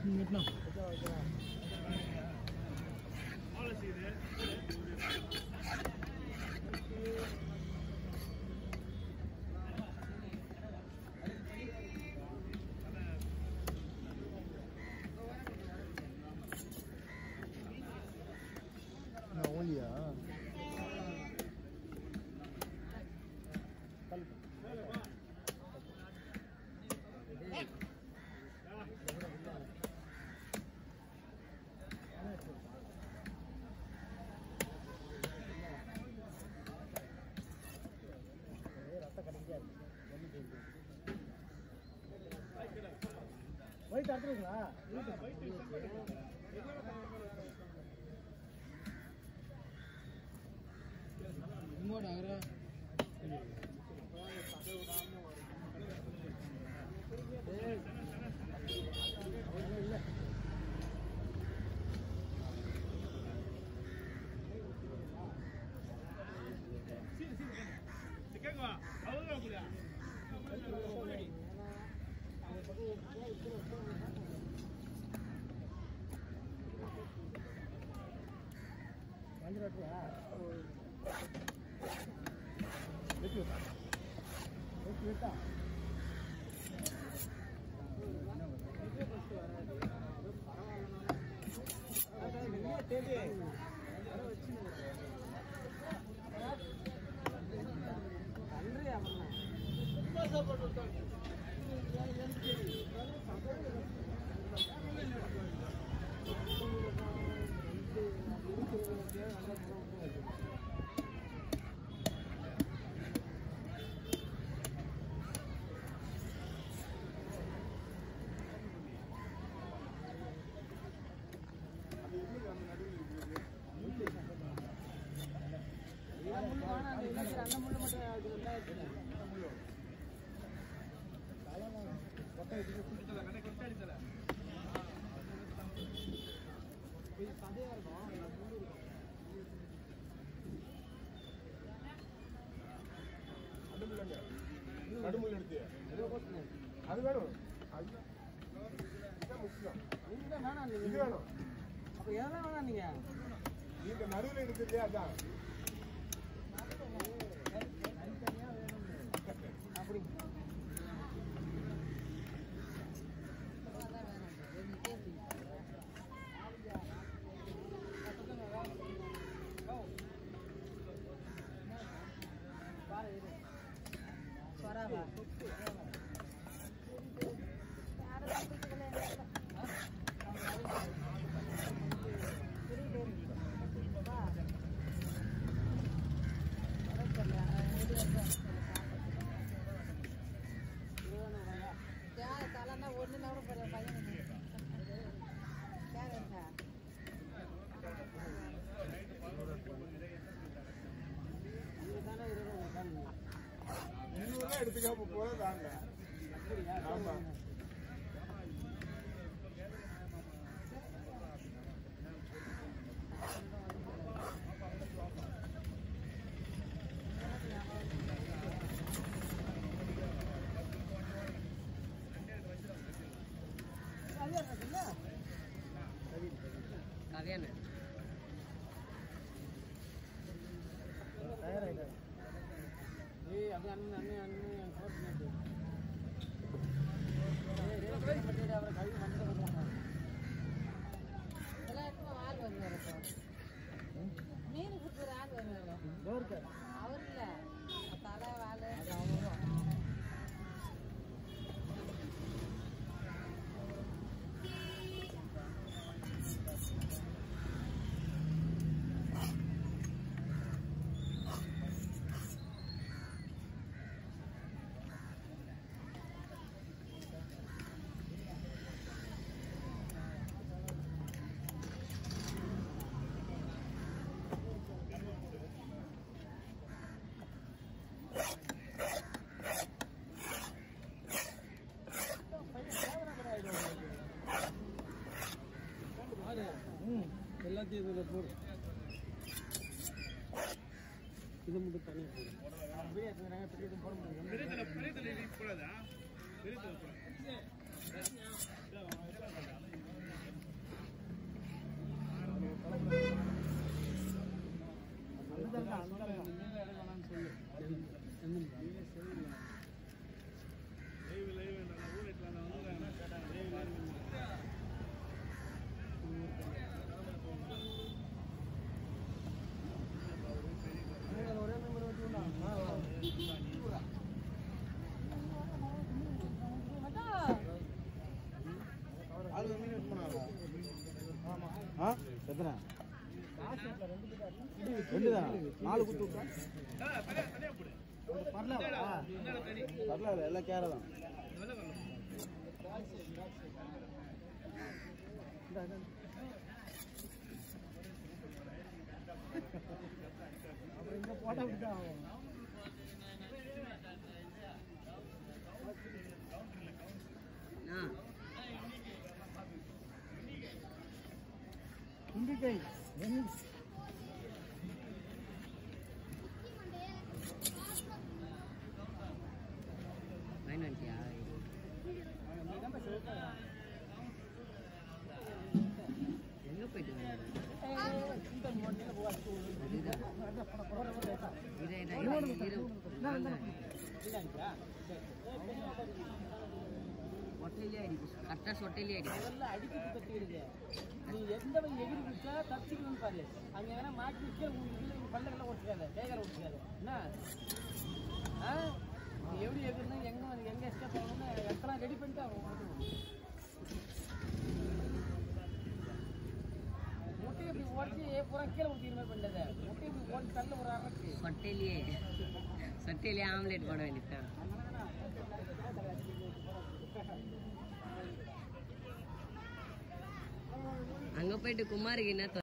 ஓலியா white அடுத்துருங்களா இங்கோட Akhara இல்லை வந்துடுறா வெட்டி விட்டா வெட்டி விட்டா அந்த முள்ளு மட்டும் நடுமுள் எடுத்து அது வேணும் அது இதுதான் முக்கியம் நீங்க வேணாம் இது நீங்க வேணும் அப்ப எதெல்லாம் வேணாம் நீங்க நீங்க நடுவில் எடுத்தது அதான் தனித்தனியா வேணும் அப்படி ஒண்ணு கூட போற பையனுக்கு கேரண்டா இதுதானே இருபது உட்காந்து இருபதுலாம் எடுத்துக்காம போறது தாங்க ஆமா கதையான தயாராகிட்டாரு ஏய் அப்படியே அண்ணன் அண்ணன் அண்ணன் கோட் பண்ணிட்டு ஏய் ரேட் பண்ணிட்டு அவரை கழுவி வந்து கொடுக்கலாம் எல்லாருக்கும் ஆள் வருவார் இப்போ மீன் கொடுக்குற ஆள் வருவார் டோருக்கு அவர் இல்ல தலை வாழை அது அவ்வளோதான் ம் எல்லாத்தையும் இதில் போடு இது மட்டும் தனியாக போடு அப்படியே எடுத்துக்கிறாங்க பெரிய இது போட முடியும் ஒரே நம்பர் வச்சுக்கோண்டா ஆ எத்தனை ரெண்டு தான் நாலு குத்து வரல எல்லாம் கேர தான் அப்புறம் இந்த போட்டோ விட்டு ஆகும் தும்பிக்கை எங்க போயிட்டு வந்தீங்க? இரு, இரு, இரு, இரு. வாங்க. சொட்டையிலே அடிக்கும் கரெக்டா சொட்டையிலே அடிக்கும் அதெல்லாம் அடிக்கிறது கற்றுக்கிடுங்க நீ எந்த வழி எகிரி குச்சா தப்பிக்கணும்னு பாரு அங்கே எங்கன்னா மாட்டி வச்சு உங்களுக்கு பல்லக்கெல்லாம் ஒட்டிக்காத கைகால ஒட்டிக்காத என்ன ஆ நீ எப்படி எகிரணும் எங்கே எங்கே எஸ்கேப் ஆகணும்னு எல்லாம் ரெடி பண்ணிட்டு அவங்க ஓட்டணும் முட்டையை இப்படி உடச்சி பூரா கீழே ஊற்றிக்கிற மாதிரி பண்ணாத முட்டையை இப்படி உடச்சி தள்ள ஒரு அரக்கு சொட்டையிலேயே சொட்டையிலேயே ஆம்லேட் போட வேண்டியதுதான் அங்க போயிட்டு குமாருக்கு என்ன